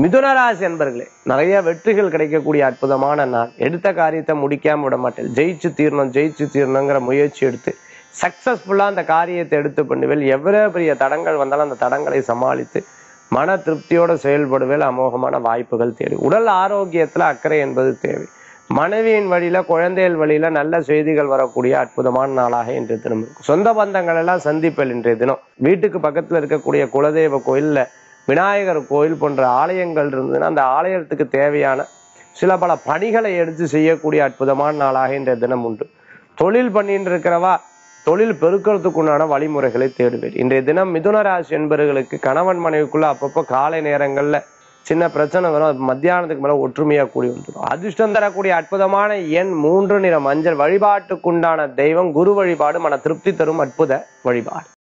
மிதுனராசி என்பர்களே நிறைய வெற்றிகள் கிடைக்கக்கூடிய அற்புதமான நாள் எடுத்த காரியத்தை முடிக்காம விட மாட்டேன் ஜெயிச்சு தீரணும் ஜெயிச்சு தீரணுங்கிற முயற்சி எடுத்து சக்சஸ்ஃபுல்லா அந்த காரியத்தை எடுத்து பண்ணுவேல் எவ்வளவு பெரிய தடங்கள் வந்தாலும் அந்த தடங்களை சமாளித்து மன திருப்தியோட செயல்படுவேல் அமோகமான வாய்ப்புகள் தேவை உடல் ஆரோக்கியத்துல அக்கறை என்பது தேவை மனைவியின் வழியில குழந்தைகள் வழியில நல்ல செய்திகள் வரக்கூடிய அற்புதமான நாளாக இன்றைய தினம் இருக்கும் சொந்த பந்தங்கள் எல்லாம் சந்திப்பல் இன்றைய தினம் வீட்டுக்கு பக்கத்துல இருக்கக்கூடிய குலதெய்வ கோயில்ல விநாயகர் கோயில் போன்ற ஆலயங்கள் இருந்ததுன்னா அந்த ஆலயத்துக்கு தேவையான சில பல பணிகளை எடுத்து செய்யக்கூடிய அற்புதமான நாளாக இன்றைய தினம் உண்டு தொழில் பண்ணிட்டு இருக்கிறவா தொழில் பெருக்கிறதுக்குண்டான வழிமுறைகளை தேடுவேன் இன்றைய தினம் மிதுன ராசி என்பவர்களுக்கு கணவன் மனைவிக்குள்ள அப்பப்போ காலை நேரங்கள்ல சின்ன பிரச்சனை வரும் அது மத்தியானத்துக்கு மேல ஒற்றுமையா கூடி வந்துடும் அதிர்ஷ்டம் தரக்கூடிய அற்புதமான எண் மூன்று நிற மஞ்சள் வழிபாட்டுக்குண்டான தெய்வம் குரு வழிபாடு மன திருப்தி தரும் அற்புத வழிபாடு